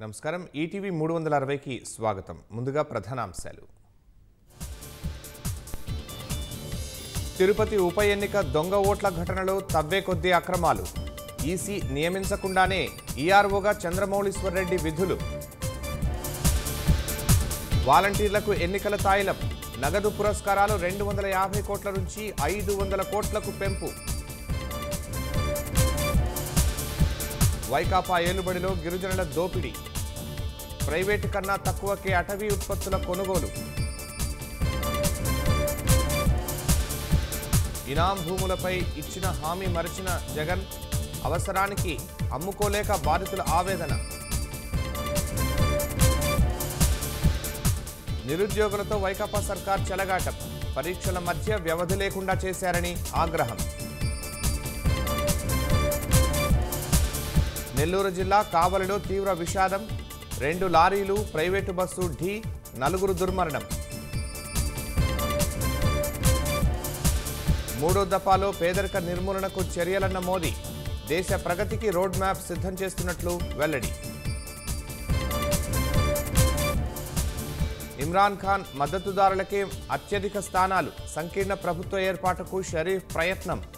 నమస్కారం ఈటీవీ మూడు వందల అరవైకి స్వాగతం ముందుగా ప్రధానాంశాలు తిరుపతి ఉప ఎన్నిక దొంగ ఓట్ల ఘటనలో తవ్వే కొద్దీ అక్రమాలు ఈసీ నియమించకుండానే ఈఆర్ఓగా చంద్రమౌళీశ్వర్ రెడ్డి విధులు వాలంటీర్లకు ఎన్నికల తాయిలం నగదు పురస్కారాలు రెండు వందల యాభై కోట్ల నుంచి ఐదు వందల కోట్లకు పెంపు వైకాపా ఏలుబడిలో గిరిజనుల దోపిడీ ప్రైవేటు కన్నా తక్కువకే అటవీ ఉత్పత్తుల కొనుగోలు ఇనాం భూములపై ఇచ్చిన హామీ మరచిన జగన్ అవసరానికి అమ్ముకోలేక బాధితుల ఆవేదన నిరుద్యోగులతో వైకాపా సర్కార్ చెలగాటం పరీక్షల మధ్య వ్యవధి లేకుండా చేశారని ఆగ్రహం నెల్లూరు జిల్లా కావలిలో తీవ్ర విషాదం రెండు లారీలు ప్రైవేటు బస్సు ఢీ నలుగురు దుర్మరణం మూడో దఫాలో పేదరిక నిర్మూలనకు చర్యలన్న మోదీ దేశ ప్రగతికి రోడ్ మ్యాప్ సిద్ధం చేస్తున్నట్లు వెల్లడి ఇమ్రాన్ ఖాన్ మద్దతుదారులకే అత్యధిక స్థానాలు సంకీర్ణ ప్రభుత్వ ఏర్పాటుకు షరీఫ్ ప్రయత్నం